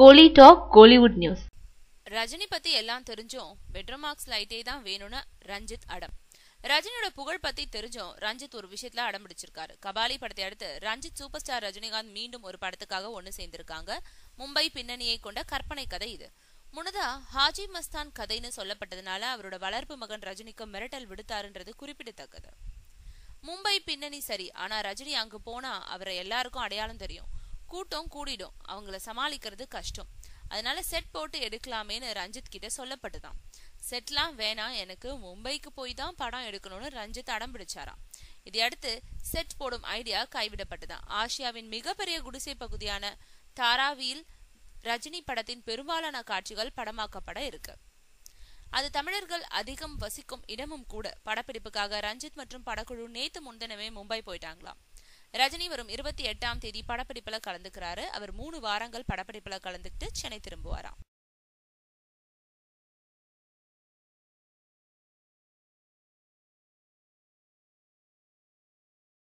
கோலி talk Kollywood news Rajini பத்தி எல்லாம் தெரிஞ்சும் பெட்ரோமாக்ஸ் லைட்டே தான் வேணும்னு ரஞ்சித் அடம் ரஜினியோட புகழ் பத்தி தெரிஞ்சும் ரஞ்சித் ஒரு விஷயத்துல அடம் பிடிச்சிருக்காரு கபாலி படத்தை அடுத்து ரஞ்சித் சூப்பர் ஸ்டார் ரஜினிகாந்த் மீண்டும் ஒரு படத்துக்காக ஒன்னு சேர்ந்திருக்காங்க மும்பை பின்னணியை கொண்ட கற்பனை கதை இது முன்னதா ஹாஜி மஸ்தான் கதைன்னு சொல்லப்பட்டதுனால அவரோட வளர்ப்பு மகன் ரஜினிக்கு மிரட்டல் விடுத்தாருன்றது குறிப்பிடத்தக்கது மும்பை பின்னணி சரி ஆனா ரஜினி அங்கு போனா அவரை எல்லாருக்கும் அடையாளம் தெரியும் கூட்டம் கூடிடும் அவங்கள சமாளிக்கிறது கஷ்டம் அதனால செட் போட்டு எடுக்கலாமேன்னு ரஞ்சித் கிட்ட சொல்லப்பட்டுதான் செட்லாம் வேணாம் எனக்கு மும்பைக்கு போய் தான் படம் எடுக்கணும்னு ரஞ்சித் அடம் பிடிச்சாராம் இதையடுத்து செட் போடும் ஐடியா கைவிடப்பட்டுதான் ஆசியாவின் மிகப்பெரிய குடிசை பகுதியான தாராவியில் ரஜினி படத்தின் பெரும்பாலான காட்சிகள் படமாக்கப்பட இருக்கு அது தமிழர்கள் அதிகம் வசிக்கும் இடமும் கூட படப்பிடிப்புக்காக ரஞ்சித் மற்றும் படக்குழு நேத்து முன்தினமே மும்பை போயிட்டாங்களாம் ரஜினி வரும் இருபத்தி எட்டாம் தேதி படப்பிடிப்புல கலந்துக்கிறாரு அவர் மூணு வாரங்கள் படப்பிடிப்புல கலந்துக்கிட்டு சென்னை திரும்புவாராம்